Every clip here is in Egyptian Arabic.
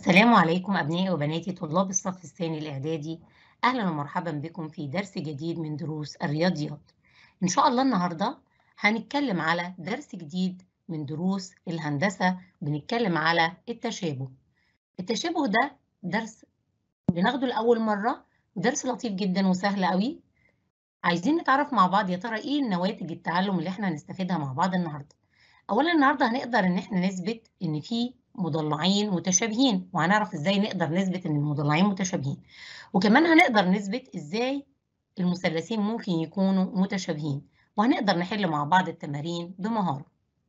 السلام عليكم أبنائي وبناتي طلاب الصف الثاني الإعدادي أهلا ومرحبا بكم في درس جديد من دروس الرياضيات إن شاء الله النهاردة هنتكلم على درس جديد من دروس الهندسة بنتكلم على التشابه التشابه ده درس بناخده لأول مرة درس لطيف جدا وسهل قوي عايزين نتعرف مع بعض يا ترى إيه النواتج التعلم اللي إحنا هنستفيدها مع بعض النهاردة أولا النهاردة هنقدر إن إحنا نثبت إن في مضلعين متشابهين وهنعرف ازاي نقدر نثبت ان المضلعين متشابهين وكمان هنقدر نثبت ازاي المثلثين ممكن يكونوا متشابهين وهنقدر نحل مع بعض التمارين بمهارة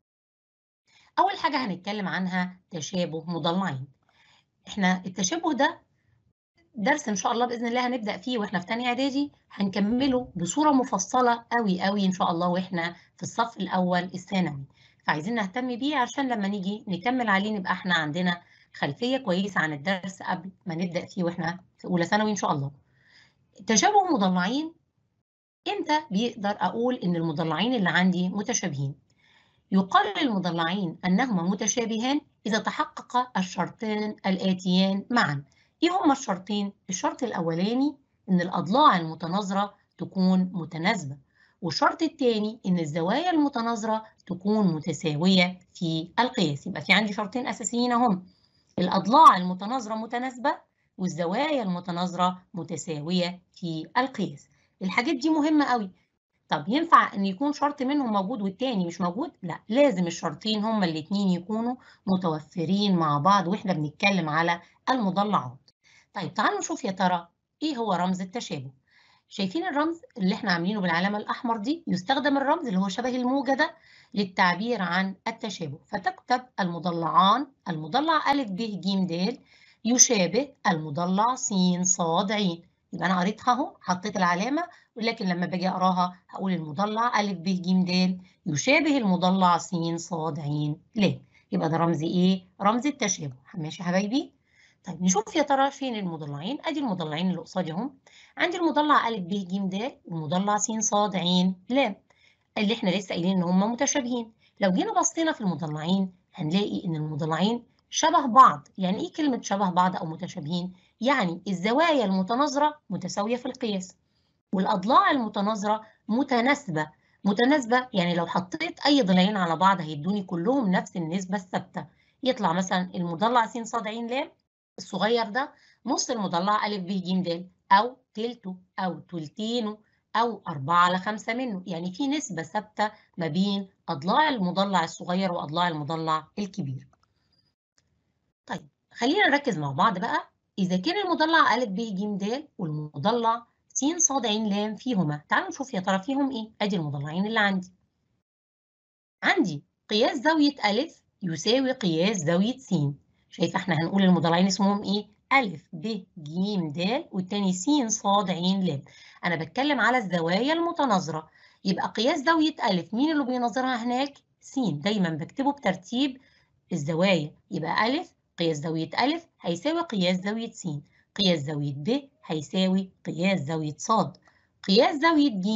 أول حاجة هنتكلم عنها تشابه مضلعين احنا التشابه ده درس ان شاء الله باذن الله هنبدا فيه واحنا في ثانيه اعدادي هنكمله بصوره مفصله قوي قوي ان شاء الله واحنا في الصف الاول الثانوي فعايزين نهتم بيه عشان لما نيجي نكمل عليه نبقى احنا عندنا خلفيه كويسه عن الدرس قبل ما نبدا فيه واحنا في اولى ثانوي ان شاء الله. تشابه مضلعين امتى بيقدر اقول ان المضلعين اللي عندي متشابهين؟ يقال للمضلعين انهما متشابهان اذا تحقق الشرطان الاتيان معا. ايه هما الشرطين؟ الشرط الاولاني ان الاضلاع المتناظره تكون متناسبه. والشرط الثاني ان الزوايا المتناظره تكون متساويه في القياس يبقى في عندي شرطين اساسيين هم الاضلاع المتناظره متناسبه والزوايا المتناظره متساويه في القياس الحاجات دي مهمه قوي طب ينفع ان يكون شرط منهم موجود والتاني مش موجود لا لازم الشرطين هما الاثنين يكونوا متوفرين مع بعض واحنا بنتكلم على المضلعات طيب تعالوا نشوف يا ترى ايه هو رمز التشابه شايفين الرمز اللي احنا عاملينه بالعلامة الأحمر دي يستخدم الرمز اللي هو شبه الموجة ده للتعبير عن التشابه فتكتب المضلعان المضلع أ ب ج د يشابه المضلع س ص ع يبقى أنا قريتها أهو حطيت العلامة ولكن لما باجي أقراها هقول المضلع أ ب ج د يشابه المضلع س ص ع ل يبقى ده رمز إيه؟ رمز التشابه ماشي يا حبايبي؟ طيب نشوف يا ترى فين المضلعين ادي المضلعين اللي قصادي اهم عندي المضلع ا ب ج د والمضلع س ص ع ل اللي احنا لسه قايلين ان هم متشابهين لو جينا بصينا في المضلعين هنلاقي ان المضلعين شبه بعض يعني ايه كلمه شبه بعض او متشابهين يعني الزوايا المتناظره متساويه في القياس والاضلاع المتناظره متناسبه متناسبه يعني لو حطيت اي ضلعين على بعض هيدوني كلهم نفس النسبه الثابته يطلع مثلا المضلع س ص ع ل الصغير ده نص المضلع أ ب ج د أو تلته أو تلتينه أو أربعة على خمسة منه يعني في نسبة ثابتة ما بين أضلاع المضلع الصغير وأضلاع المضلع الكبير طيب خلينا نركز مع بعض بقى إذا كان المضلع أ ب ج د والمضلع س ص ع ل فيهما تعالوا نشوف يا ترى فيهم إيه أدي المضلعين اللي عندي عندي قياس زاوية أ يساوي قياس زاوية س شايفه احنا هنقول المضلعين اسمهم ايه؟ أ ب ج د والتاني س ص ع ل. أنا بتكلم على الزوايا المتناظرة. يبقى قياس زاوية أ مين اللي بيناظرها هناك؟ س دايما بكتبه بترتيب الزوايا. يبقى أ قياس زاوية أ هيساوي قياس زاوية س. قياس زاوية ب هيساوي قياس زاوية ص. قياس زاوية ج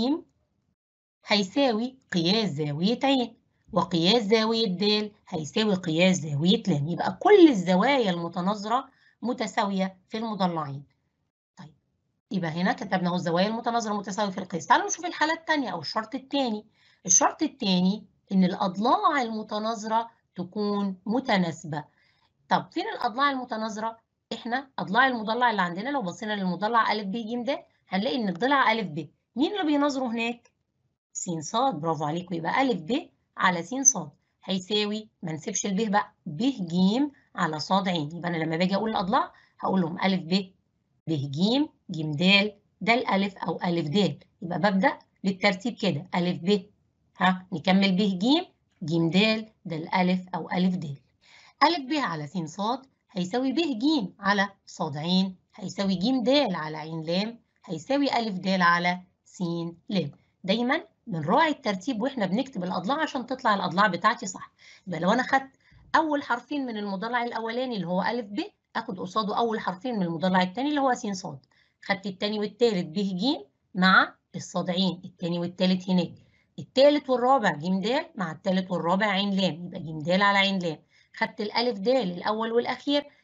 هيساوي قياس زاوية ع. وقياس زاوية د هيساوي قياس زاوية ل يبقى كل الزوايا المتناظرة متساوية في المضلعين طيب يبقى هنا كتبنا اهو الزوايا المتناظرة متساوية في القياس تعالوا نشوف الحالة الثانية أو الشرط الثاني الشرط الثاني إن الأضلاع المتناظرة تكون متناسبة طب فين الأضلاع المتناظرة؟ إحنا أضلاع المضلع اللي عندنا لو بصينا للمضلع أ ب ج د هنلاقي إن الضلع أ ب مين اللي بيناظره هناك؟ س ص برافو عليكم يبقى أ ب على س ص هيساوي ما نسيبش الب بقى ب ج على ص ع يبقى انا لما باجي اقول الاضلاع هقول لهم ا ب ب ج ج د ده الالف او ا د يبقى ببدا بالترتيب كده ا ب ها نكمل ب ج ج د ده الالف او ا د ا ب على س ص هيساوي ب ج على ص ع هيساوي ج د على ع ل هيساوي ا د على س ل دايما بنراعي الترتيب واحنا بنكتب الاضلاع عشان تطلع الاضلاع بتاعتي صح يبقى لو انا خدت اول حرفين من المضلع الاولاني اللي هو ا ب اخد قصاده اول حرفين من المضلع الثاني اللي هو س ص خدت الثاني والثالث ب ج مع الصادعين الثاني والثالث هناك الثالث والرابع ج د مع الثالث والرابع ع ل يبقى ج د على ع ل خدت الالف د الاول والاخير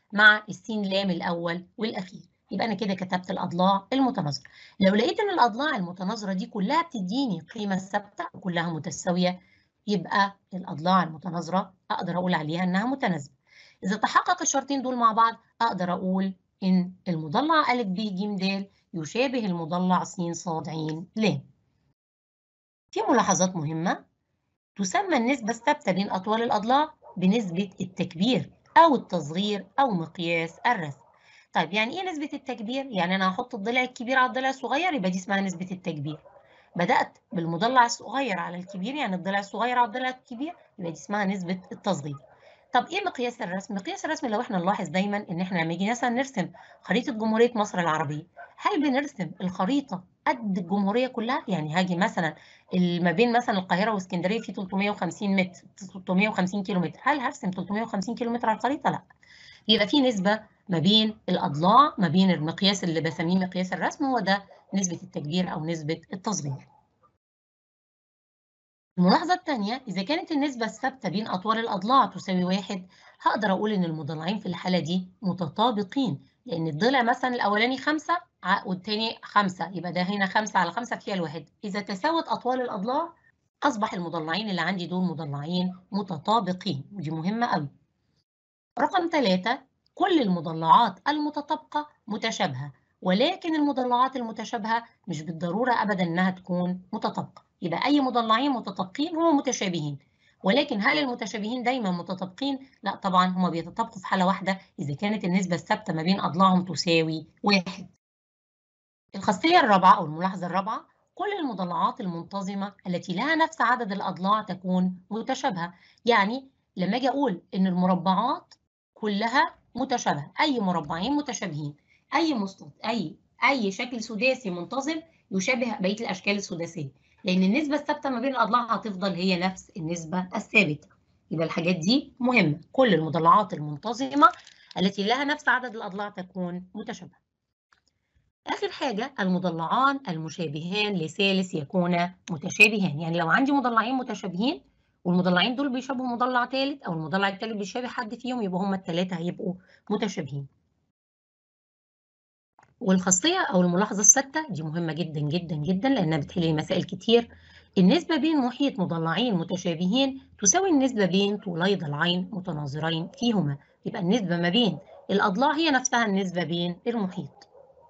مع السين لام الأول والأخير يبقى أنا كده كتبت الأضلاع المتناظرة لو لقيت إن الأضلاع المتناظرة دي كلها بتديني قيمة ثابتة وكلها متساوية يبقى الأضلاع المتناظرة أقدر أقول عليها إنها متناسبة إذا تحقق الشرطين دول مع بعض أقدر أقول إن المضلع أ ب ج د يشابه المضلع س ص ع ل في ملاحظات مهمة تسمى النسبة الثابتة بين أطوال الأضلاع بنسبة التكبير أو التصغير أو مقياس الرسم. طيب يعني إيه نسبة التكبير؟ يعني أنا هحط الضلع الكبير على الضلع الصغير يبقى دي اسمها نسبة التكبير. بدأت بالمضلع الصغير على الكبير يعني الضلع الصغير على الضلع الكبير يبقى دي اسمها نسبة التصغير. طب ايه مقياس الرسم؟ مقياس الرسم لو احنا نلاحظ دايما ان احنا لما نيجي مثلا نرسم خريطة جمهورية مصر العربية، هل بنرسم الخريطة قد الجمهورية كلها؟ يعني هاجي مثلا ما بين مثلا القاهرة واسكندرية في 350 متر 350 كيلو متر، هل هرسم 350 كيلو متر على الخريطة؟ لا. يبقى في نسبة ما بين الأضلاع ما بين المقياس اللي بسميه مقياس الرسم هو ده نسبة التكبير أو نسبة التصغير. الملاحظة الثانية إذا كانت النسبة الثابتة بين أطوال الأضلاع تساوي واحد هقدر أقول إن المضلعين في الحالة دي متطابقين لأن الضلع مثلا الأولاني خمسة والتاني خمسة يبقى ده هنا خمسة على خمسة فيها الواحد إذا تساوت أطوال الأضلاع أصبح المضلعين اللي عندي دول مضلعين متطابقين ودي مهمة أوي. رقم ثلاثة كل المضلعات المتطابقة متشابهة ولكن المضلعات المتشابهة مش بالضرورة أبدا إنها تكون متطابقة. يبقى أي مضلعين متطابقين هم متشابهين ولكن هل المتشابهين دايما متطابقين؟ لا طبعا هم بيتطابقوا في حالة واحدة إذا كانت النسبة الثابتة ما بين أضلاعهم تساوي واحد. الخاصية الرابعة أو الملاحظة الرابعة كل المضلعات المنتظمة التي لها نفس عدد الأضلاع تكون متشابهة، يعني لما أجي أقول إن المربعات كلها متشابهة، أي مربعين متشابهين، أي مسطح أي أي شكل سداسي منتظم يشابه بقية الأشكال السداسية. لأن النسبة الثابتة ما بين الأضلاع هتفضل هي نفس النسبة الثابتة. يبقى الحاجات دي مهمة، كل المضلعات المنتظمة التي لها نفس عدد الأضلاع تكون متشابهة. آخر حاجة المضلعان المشابهان لثالث يكونا متشابهان، يعني لو عندي مضلعين متشابهين والمضلعين دول بيشابهوا مضلع ثالث أو المضلع الثالث بيشابه حد فيهم يبقى هما الثلاثة هيبقوا متشابهين. والخاصية أو الملاحظة الثابتة دي مهمة جدا جدا جدا لأنها بتحل لي مسائل كتير النسبة بين محيط مضلعين متشابهين تساوي النسبة بين طولي ضلعين متناظرين فيهما يبقى النسبة ما بين الأضلاع هي نفسها النسبة بين المحيط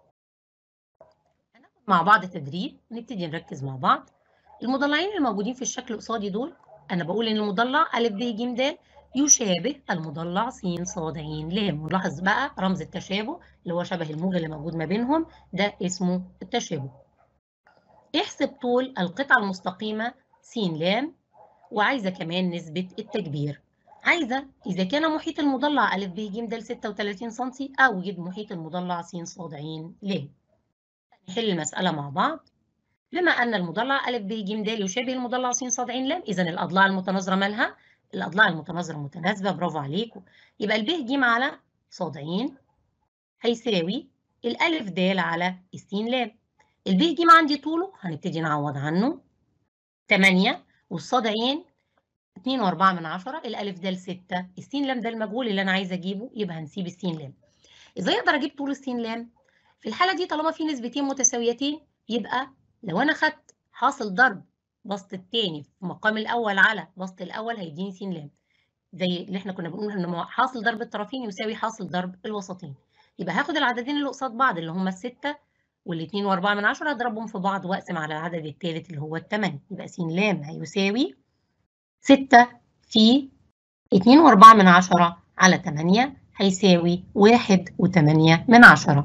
هناخد مع بعض تدريب نبتدي نركز مع بعض المضلعين الموجودين في الشكل قصادي دول أنا بقول إن المضلع أ ب ج د يشابه المضلع س ص ع ل ونلاحظ بقى رمز التشابه اللي هو شبه الموجة اللي موجود ما بينهم ده اسمه التشابه. احسب طول القطعة المستقيمة س ل وعايزة كمان نسبة التكبير. عايزة إذا كان محيط المضلع أ ب ج د 36 سم أوجد محيط المضلع س ص ع ل. نحل المسألة مع بعض. بما أن المضلع أ ب ج د يشابه المضلع س ص ع ل إذا الأضلاع المتناظرة مالها؟ الأضلاع المتناظرة متناسبة برافو عليكم يبقى الب ج على ص ع هيساوي الألف د على الس ل الب ج عندي طوله هنبتدي نعوض عنه 8 والصاد ع 2 و4 من 10 الألف د 6 الس ل ده المجهول اللي أنا عايزة أجيبه يبقى هنسيب الس ل إزاي أقدر أجيب طول الس ل؟ في الحالة دي طالما في نسبتين متساويتين يبقى لو أنا خدت حاصل ضرب بسط التاني في مقام الأول على بسط الأول هيديني س ل زي اللي احنا كنا بنقول إن حاصل ضرب الطرفين يساوي حاصل ضرب الوسطين يبقى هاخد العددين اللي قصاد بعض اللي هما الستة والاتنين وأربعة من عشرة أضربهم في بعض وأقسم على العدد التالت اللي هو التمانية يبقى س ل هيساوي ستة في اتنين وأربعة من عشرة على تمانية هيساوي واحد وتمانية من عشرة.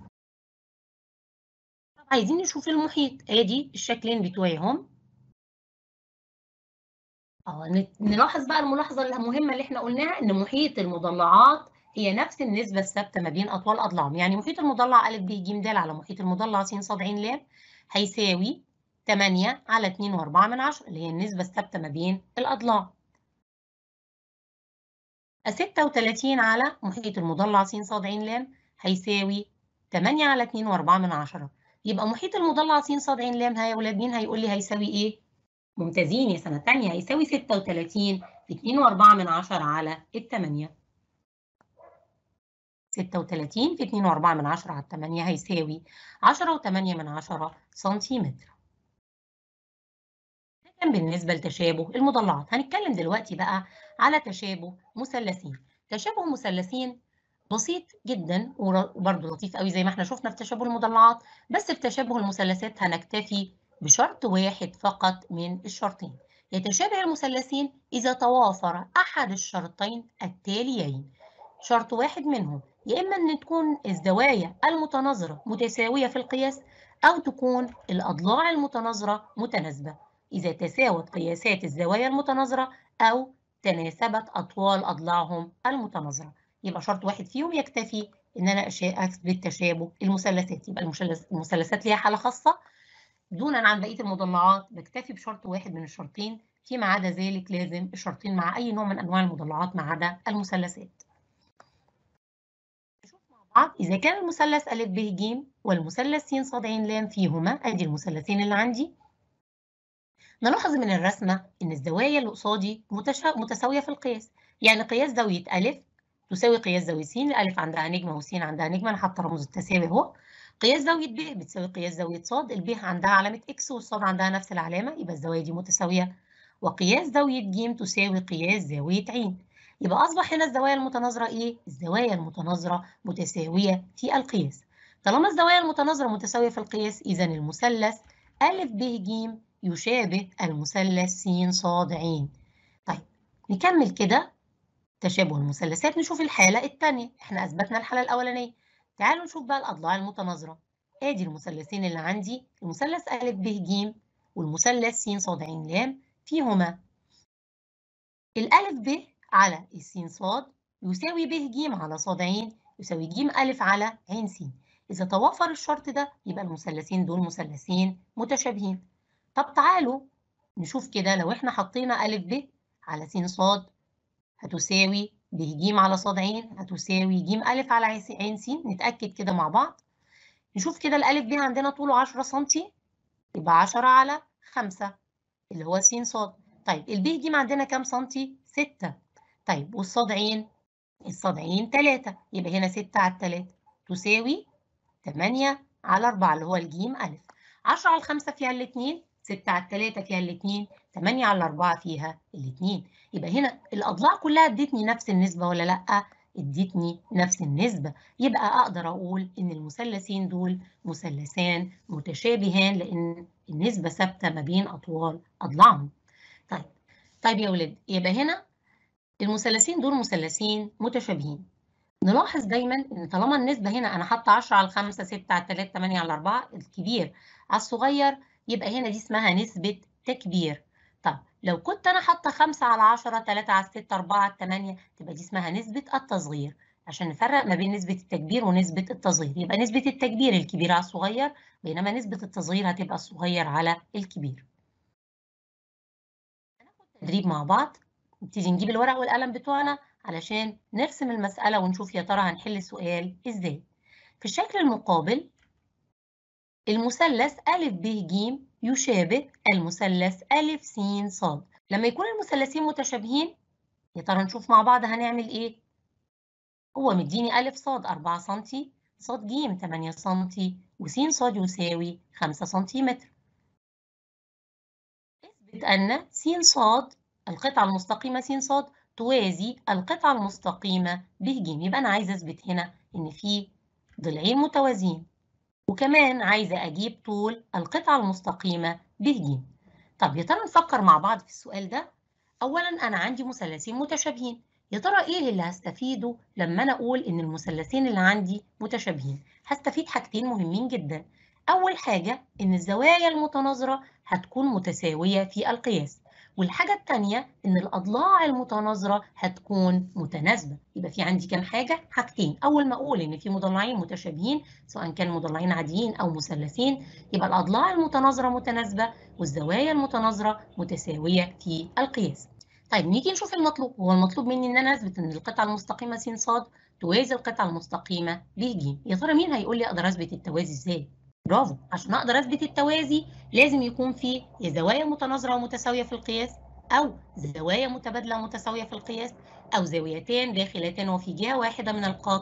طب عايزين نشوف المحيط ادي الشكلين بتوعي اهم اه نلاحظ بقى الملاحظه المهمه اللي احنا قلناها ان محيط المضلعات هي نفس النسبه الثابته ما بين اطوال اضلاعهم يعني محيط المضلع ا ب ج د على محيط المضلع س ص ع ل هيساوي 8 على 2 و4 من 10 اللي هي النسبه الثابته ما بين الاضلاع 36 على محيط المضلع س ص ع ل هيساوي 8 على 2 و4 من 10 يبقى محيط المضلع س ص ع ل يا ولاد مين هيقول لي هيساوي ايه؟ ممتازين يا سنة تانية هيساوي 36 في 2 و4 من 10 على التمانية 36 في 2 و4 من 10 على 8 هيساوي 10 و8 من 10 سنتيمتر ده كان بالنسبة لتشابه المضلعات هنتكلم دلوقتي بقى على تشابه مثلثين تشابه مثلثين بسيط جدا وبرضه لطيف قوي زي ما احنا شفنا في تشابه المضلعات بس في تشابه المثلثات هنكتفي بشرط واحد فقط من الشرطين يتشابه المثلثين إذا توافر أحد الشرطين التاليين شرط واحد منهم يا إما أن تكون الزوايا المتناظرة متساوية في القياس أو تكون الأضلاع المتناظرة متناسبة إذا تساوت قياسات الزوايا المتناظرة أو تناسبت أطوال أضلاعهم المتناظرة يبقى شرط واحد فيهم يكتفي إن أنا أثبت تشابه المثلثات يبقى المثلثات ليها حالة خاصة دونا عن بقية المضلعات بكتفي بشرط واحد من الشرطين فيما عدا ذلك لازم الشرطين مع أي نوع من أنواع المضلعات ما عدا المثلثات. نشوف مع بعض إذا كان المثلث أ ب ج والمثلث س ص ع ل فيهما أدي المثلثين اللي عندي نلاحظ من الرسمة إن الزوايا اللي قصادي متساوية في القياس يعني قياس زاوية أ تساوي قياس زاوية س الألف عندها نجمة وس عندها نجمة أنا حاطة رمز التساوي أهو قياس زاوية ب بتساوي قياس زاوية ص الب عندها علامة إكس والصاد عندها نفس العلامة يبقى الزوايا دي متساوية وقياس زاوية ج تساوي قياس زاوية ع يبقى أصبح هنا الزوايا المتناظرة إيه؟ الزوايا المتناظرة متساوية في القياس طالما الزوايا المتناظرة متساوية في القياس إذا المثلث أ ب ج يشابه المثلث س ص ع طيب نكمل كده تشابه المثلثات نشوف الحالة الثانية احنا أثبتنا الحالة الأولانية تعالوا نشوف بقى الأضلاع المتناظرة آدي المثلثين اللي عندي المثلث أ ب ج والمثلث س ص ع ل فيهما الألف ب على السين صاد يساوي ب ج على صاد ع يساوي ج ألف على ع س إذا توافر الشرط ده يبقى المثلثين دول مثلثين متشابهين طب تعالوا نشوف كده لو احنا حطينا أ ب على س صاد هتساوي ب ج على صاد ع هتساوي ج ألف على ع س نتأكد كده مع بعض نشوف كده الألف ب عندنا طوله 10 سم يبقى 10 على 5 اللي هو س ص طيب الب ج عندنا كام سنتي 6 طيب والصاد ع الصاد ع 3 يبقى هنا 6 على 3 تساوي 8 على 4 اللي هو الجيم أ 10 على 5 فيها الاثنين 6 على 3 فيها الاثنين 8 على 4 فيها الاثنين يبقى هنا الأضلاع كلها ادتني نفس النسبة ولا لأ؟ ادتني نفس النسبة يبقى أقدر أقول إن المثلثين دول مثلثان متشابهان لأن النسبة ثابتة ما بين أطوال أضلاعهم. طيب طيب يا ولاد يبقى هنا المثلثين دول مثلثين متشابهين. نلاحظ دايما إن طالما النسبة هنا أنا حاطة 10 على 5 6 على 3 8 على 4 الكبير على الصغير يبقى هنا دي اسمها نسبة تكبير. طب لو كنت أنا حاطة 5 على 10 3 على 6 4 على 8 تبقى دي اسمها نسبة التصغير عشان نفرق ما بين نسبة التكبير ونسبة التصغير يبقى نسبة التكبير الكبير على الصغير بينما نسبة التصغير هتبقى الصغير على الكبير. هناخد تدريب مع بعض نبتدي نجيب الورق والقلم بتوعنا علشان نرسم المسألة ونشوف يا ترى هنحل السؤال إزاي. في الشكل المقابل المثلث أ ب ج يشابه المثلث أ س ص لما يكون المثلثين متشابهين يا ترى نشوف مع بعض هنعمل إيه؟ هو مديني أ ص 4 سم ص ج 8 سم وس ص يساوي 5 سنتيمتر. اثبت أن س ص القطعة المستقيمة س ص توازي القطعة المستقيمة ب ج يبقى أنا عايزة أثبت هنا إن في ضلعين متوازيين. وكمان عايزة أجيب طول القطعة المستقيمة ب ج. طب يا ترى نفكر مع بعض في السؤال ده؟ أولاً أنا عندي مثلثين متشابهين، يا ترى إيه اللي هستفيده لما أنا أقول إن المثلثين اللي عندي متشابهين؟ هستفيد حاجتين مهمين جداً. أول حاجة إن الزوايا المتناظرة هتكون متساوية في القياس. والحاجة التانية إن الأضلاع المتناظرة هتكون متناسبة، يبقى في عندي كام حاجة؟ حاجتين، أول ما أقول إن في مضلعين متشابهين سواء كانوا مضلعين عاديين أو مثلثين، يبقى الأضلاع المتناظرة متناسبة والزوايا المتناظرة متساوية في القياس. طيب نيجي نشوف المطلوب، هو المطلوب مني إن أنا أثبت إن القطعة المستقيمة س ص توازي القطعة المستقيمة ب ج، يا ترى مين هيقول لي أقدر أثبت التوازي إزاي؟ برافو عشان اقدر اثبت التوازي لازم يكون في زوايا متناظره ومتساويه في القياس او زوايا متبادله متساويه في القياس او زاويتان داخلتان وفي جهه واحده من القاطع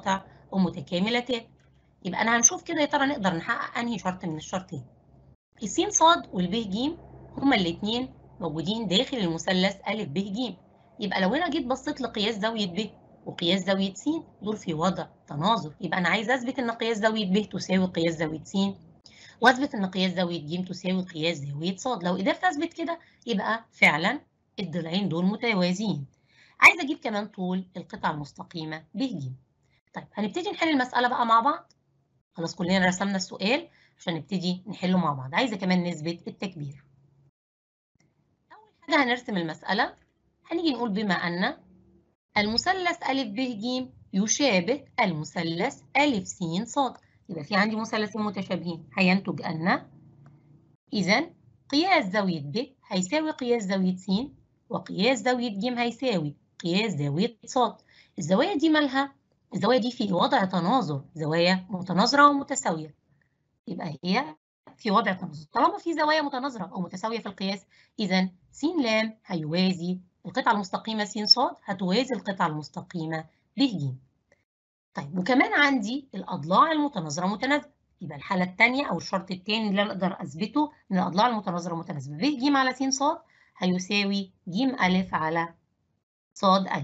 ومتكاملتان يبقى أنا هنشوف كده يا ترى نقدر نحقق أنهي شرط من الشرطين السين صاد والب ج هما الاتنين موجودين داخل المثلث أ ب ج يبقى لو أنا جيت بصيت لقياس زاوية ب وقياس زاوية س دول في وضع تناظر يبقى أنا عايز أثبت إن قياس زاوية ب تساوي قياس زاوية س واثبت ان قياس زاويه ج تساوي قياس زاويه ص لو قدرت اثبت كده يبقى فعلا الضلعين دول متوازيين عايزه اجيب كمان طول القطعه المستقيمه ب ج طيب هنبتدي نحل المساله بقى مع بعض خلاص كلنا رسمنا السؤال عشان نبتدي نحله مع بعض عايزه كمان نثبت التكبير اول حاجه هنرسم المساله هنيجي نقول بما ان المثلث ا ب ج يشابه المثلث ا س ص يبقى في عندي مثلثين متشابهين هينتج أن إذا قياس زاوية ب هيساوي قياس زاوية س وقياس زاوية ج هيساوي قياس زاوية ص الزوايا دي مالها؟ الزوايا دي في وضع تناظر زوايا متناظرة ومتساوية يبقى هي في وضع تناظر طالما في زوايا متناظرة أو متساوية في القياس إذا س ل هيوازي القطعة المستقيمة س ص هتوازي القطعة المستقيمة ب ج طيب وكمان عندي الأضلاع المتناظرة متناسبة يبقى الحالة الثانية أو الشرط الثاني اللي أنا أقدر أثبته إن الأضلاع المتناظرة متناسبة ب ج على س ص هيساوي ج أ على ص أ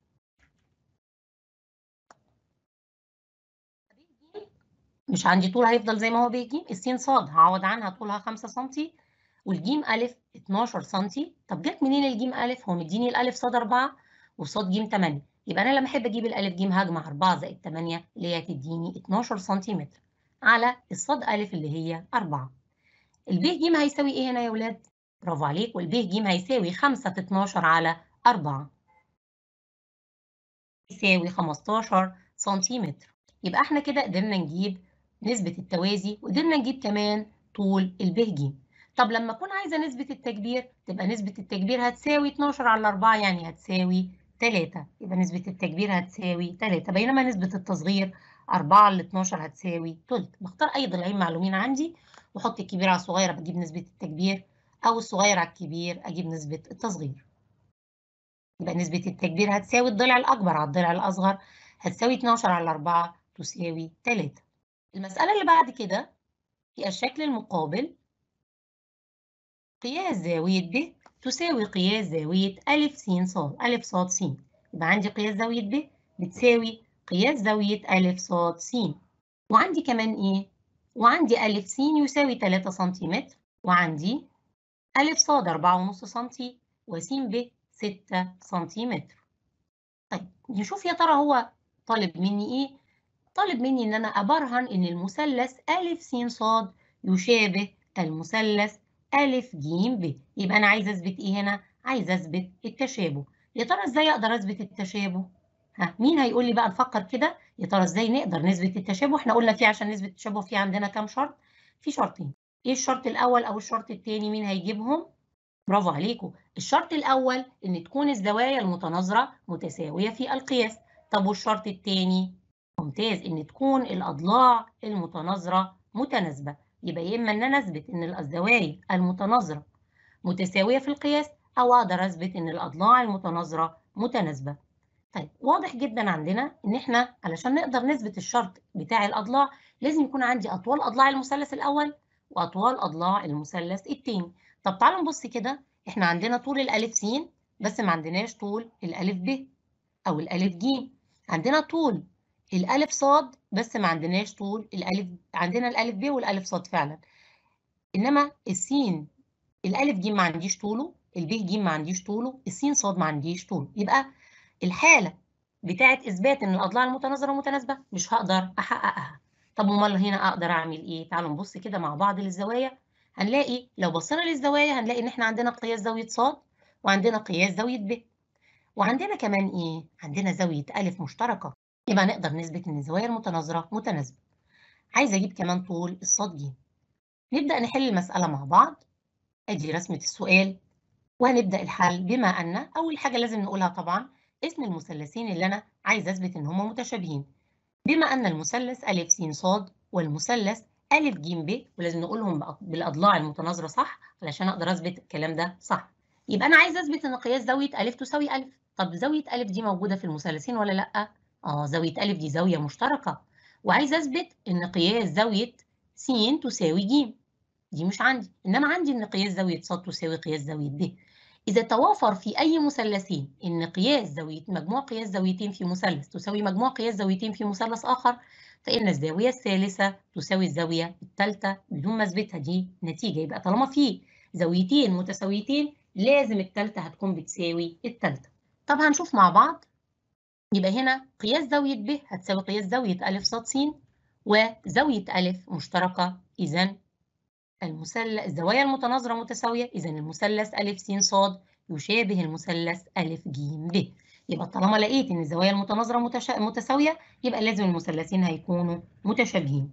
مش عندي طول هيفضل زي ما هو ب ج الس ص هعوض عنها طولها 5 سم والجيم أ 12 سم طب جت منين الجيم أ؟ هو مديني الألف ص 4 وصاد ج 8 يبقى أنا لما أحب أجيب الألف ج هجمع 4 زائد 8 اللي هي هتديني 12 سنتيمتر على الصاد أ اللي هي 4. الب ج هيساوي إيه هنا يا ولاد؟ برافو عليك والب ج هيساوي 5 في 12 على 4 يساوي 15 سنتيمتر. يبقى إحنا كده قدرنا نجيب نسبة التوازي وقدرنا نجيب كمان طول الب ج. طب لما أكون عايزة نسبة التكبير تبقى نسبة التكبير هتساوي 12 على 4 يعني هتساوي 3 يبقى نسبة التكبير هتساوي 3 بينما نسبة التصغير 4 ل 12 هتساوي تلت بختار أي ضلعين معلومين عندي وأحط الكبير على الصغير بجيب نسبة التكبير أو الصغير على الكبير أجيب نسبة التصغير يبقى نسبة التكبير هتساوي الضلع الأكبر على الضلع الأصغر هتساوي 12 على 4 تساوي 3 المسألة اللي بعد كده في الشكل المقابل قياس زاوية ب تساوي قياس زاوية أ س ص أ ص س يبقى عندي قياس زاوية ب بتساوي قياس زاوية أ ص س وعندي كمان إيه؟ وعندي أ س يساوي 3 سنتيمتر وعندي أ ص 4.5 سم وس ب 6 سنتيمتر طيب نشوف يا ترى هو طالب مني إيه؟ طالب مني إن أنا أبرهن إن المثلث أ س ص يشابه المثلث أ ج ب يبقى أنا عايزة أثبت إيه هنا؟ عايزة أثبت التشابه يا ترى إزاي أقدر أثبت التشابه؟ ها مين هيقول لي بقى نفكر كده يا ترى إزاي نقدر نثبت التشابه؟ إحنا قلنا في عشان نثبت التشابه في عندنا كام شرط؟ في شرطين إيه الشرط الأول أو الشرط الثاني مين هيجيبهم؟ برافو عليكم الشرط الأول إن تكون الزوايا المتناظرة متساوية في القياس طب والشرط الثاني ممتاز إن تكون الأضلاع المتناظرة متناسبة يبقى يا اما ان انا اثبت ان الزوايا المتناظره متساويه في القياس او اقدر اثبت ان الاضلاع المتناظره متناسبه طيب واضح جدا عندنا ان احنا علشان نقدر نثبت الشرط بتاع الاضلاع لازم يكون عندي اطوال اضلاع المثلث الاول واطوال اضلاع المثلث الثاني طب تعالوا نبص كده احنا عندنا طول الالف س بس ما عندناش طول الالف ب او الالف ج عندنا طول الألف صاد بس ما عندناش طول الألف عندنا الألف ب والألف صاد فعلا إنما السين الألف ج ما عنديش طوله الب ج ما عنديش طوله السين صاد ما عنديش طوله يبقى الحالة بتاعة إثبات إن الأضلاع المتناظرة متناسبة مش هقدر أحققها طب أمال هنا أقدر أعمل إيه؟ تعالوا نبص كده مع بعض للزوايا هنلاقي لو بصينا للزوايا هنلاقي إن إحنا عندنا قياس زاوية صاد وعندنا قياس زاوية ب وعندنا كمان إيه؟ عندنا زاوية ألف مشتركة يبقى نقدر نثبت ان الزوايا المتناظره متناسبه عايزه اجيب كمان طول الصاد ج نبدا نحل المساله مع بعض ادي رسمه السؤال وهنبدا الحل بما ان اول حاجه لازم نقولها طبعا اسم المثلثين اللي انا عايزه اثبت ان هما متشابهين بما ان المثلث ا س ص والمثلث ا ج ب ولازم نقولهم بالاضلاع المتناظره صح علشان اقدر اثبت الكلام ده صح يبقى انا عايزه اثبت ان قياس زاويه ا تساوي ا طب زاويه ا دي موجوده في المثلثين ولا لا اه زاوية أ دي زاوية مشتركة وعايزة أثبت إن قياس زاوية س تساوي ج دي مش عندي إنما عندي إن قياس زاوية ص تساوي قياس زاوية ب إذا توافر في أي مثلثين إن قياس زاوية مجموع قياس زاويتين في مثلث تساوي مجموع قياس زاويتين في مثلث آخر فإن الزاوية الثالثة تساوي الزاوية الثالثة بدون ما أثبتها دي نتيجة يبقى طالما في زاويتين متساويتين لازم الثالثة هتكون بتساوي الثالثة طب هنشوف مع بعض يبقى هنا قياس زاوية ب هتساوي قياس زاوية أ ص س وزاوية أ مشتركة إذا المثلث الزوايا المتناظرة متساوية إذا المثلث أ س ص يشابه المثلث أ ج ب يبقى طالما لقيت إن الزوايا المتناظرة متش... متساوية يبقى لازم المثلثين هيكونوا متشابهين.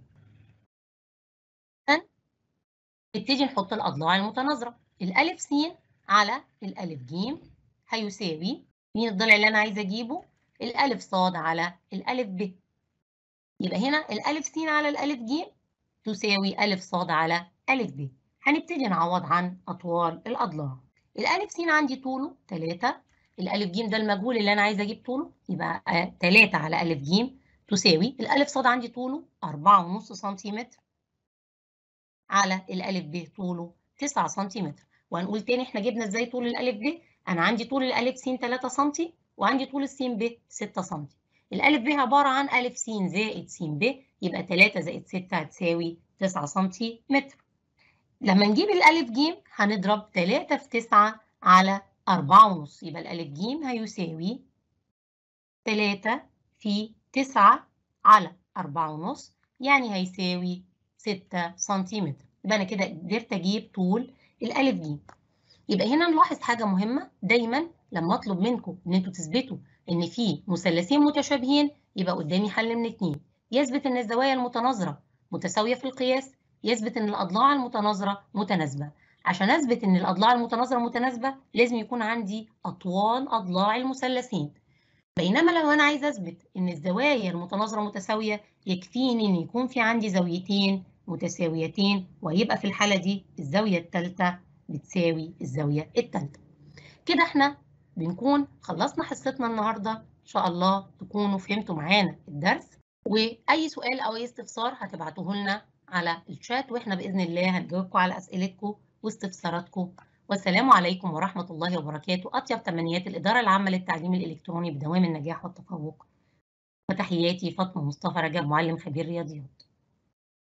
نبتدي نحط الأضلاع المتناظرة الألف س على الألف ج هيساوي مين الضلع اللي أنا عايزة أجيبه؟ الألف ص على الألف ب يبقى هنا الألف س على الألف ج تساوي ألف ص على ألف ب هنبتدي نعوض عن أطوال الأضلاع الألف س عندي طوله 3 الألف ج ده المجهول اللي أنا عايزة أجيب طوله يبقى 3 على ألف ج تساوي الألف ص عندي طوله 4.5 سنتيمتر على الألف ب طوله 9 سنتيمتر وهنقول تاني إحنا جبنا إزاي طول الألف ب أنا عندي طول الألف س 3 سم وعندي طول السين ب 6 سم الألف ب عبارة عن ألف س زائد س ب يبقى 3 زائد 6 هتساوي 9 سنتيمتر لما نجيب الألف ج هنضرب 3 في 9 على 4.5 يبقى الألف ج هيساوي 3 في 9 على 4.5 يعني هيساوي 6 سنتيمتر يبقى أنا كده قدرت أجيب طول الألف ج يبقى هنا نلاحظ حاجة مهمة دايما لما أطلب منكم إن أنتوا تثبتوا إن في مثلثين متشابهين يبقى قدامي حل من اتنين يثبت إن الزوايا المتناظرة متساوية في القياس يثبت إن الأضلاع المتناظرة متناسبة عشان أثبت إن الأضلاع المتناظرة متناسبة لازم يكون عندي أطوال أضلاع المثلثين بينما لو أنا عايزة أثبت إن الزوايا المتناظرة متساوية يكفيني إن يكون في عندي زاويتين متساويتين ويبقى في الحالة دي الزاوية الثالثة بتساوي الزاوية الثالثة كده احنا بنكون خلصنا حصتنا النهاردة إن شاء الله تكونوا فهمتوا معانا الدرس وأي سؤال أو أي استفسار هتبعتوه لنا على الشات وإحنا بإذن الله هنجاوبكم على أسئلتكم واستفساراتكم والسلام عليكم ورحمة الله وبركاته أطيب تمنيات الإدارة العامة للتعليم الإلكتروني بدوام النجاح والتفوق وتحياتي فاطمة مصطفى رجب معلم خبير رياضيات